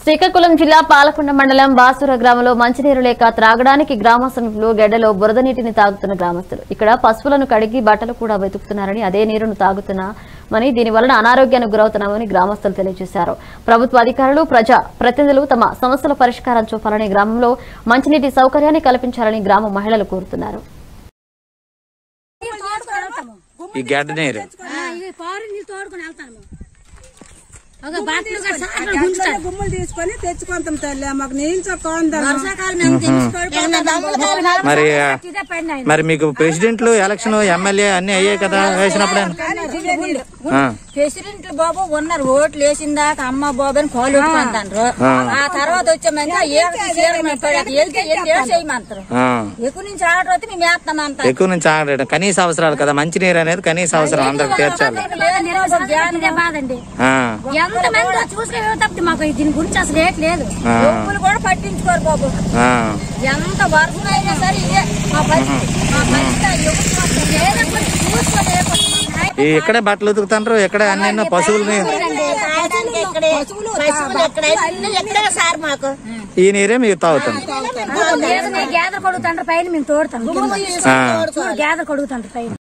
శ్రీకాకుళం జిల్లా పాలకొండ మండలం బాసుర గ్రామంలో మంచినీరు లేక త్రాగడానికి గ్రామ సమీపంలో గెడ్డలో బురద నీటిని తాగుతున్న గ్రామస్తులు ఇక్కడ పశువులను కడిగి బట్టలు కూడా వెతుకుతున్నారని అదే నీరును తాగుతున్నామని దీని వలన అనారోగ్యానికి గురవుతున్నామని గ్రామస్తులు తెలియజేశారు ప్రభుత్వ అధికారులు ప్రజా ప్రతినిధులు తమ సమస్యల పరిష్కారం చూపాలని గ్రామంలో మంచినీటి సౌకర్యాన్ని కల్పించాలని గ్రామ మహిళలు కోరుతున్నారు ఈ గడ్డ నీరు ఇది పౌరు నీళ్ళు తోడుకొని వెళ్తాను ఒక బాటిల్ కూడా సాయంత్రం గుంజుతాను గుమ్మలు తీసుకొని తెచ్చుకుంటాం తల్లి మాకు నీళ్ళు చొక్కందరు వర్షాకాలం మేము తెలుసుకోవడం మరి ఇదే పడిన ఆయన. మరి మీకు ప్రెసిడెంట్లు ఎలక్షన్ ఎమ్మెల్యే అన్ని అయ్యాయి కదా వేసినప్పుడు ఆ. ప్రెసిడెంట్లు బాబు ఉన్నారు ఓట్లు వేసిన దాకా అమ్మ బాబు అని కాలు పెట్టుకుంటారు ఆ తర్వాత వచ్చామంటే ఏళ్ళకి చీరమంటారు వెళ్తే ఎన్ని వేసేయమంటారు ఆ. ఎక్కువ నుంచి ఆర్డర్ వస్తే మేము వేస్తాం అంత ఎక్కువ నుంచి ఆగడం కనీస అవసరాలు కదా మంచినీరు అనేది కనీస అవసరం అందరికి తీర్చాలి ఇదే బాధ అండి ఆ. ఎంత మంది చూసుకునే తప్పితే మాకు దీని గురించి అసలు ఏట్ లేదు ఆ. డబ్బులు కూడా పట్టించుకోరు బాబు ఆ. ఎంత వర్షం అయినా సరే ఇదే మా పరిస్థితి మా పరిస్థితి ఎవరికి మాత్రం లేదనుకో చూసుకొని ఏ పని. ఈ ఇక్కడే బట్టలు ఉతుకుతాండ్రు ఇక్కడే అన్ని పశువుల్ని తాగడానికి ఇక్కడే, పశువులు ఇక్కడే, అన్ని ఇక్కడే సార్ మాకు ఈ నీరే మీరు తాగుతుంది గేదె గేదెలు కొడుగుతాండ్రు పైన మేము తోడుతాం ఆ. చూడు గేదెలు కొడుగుతాండ్రు పైన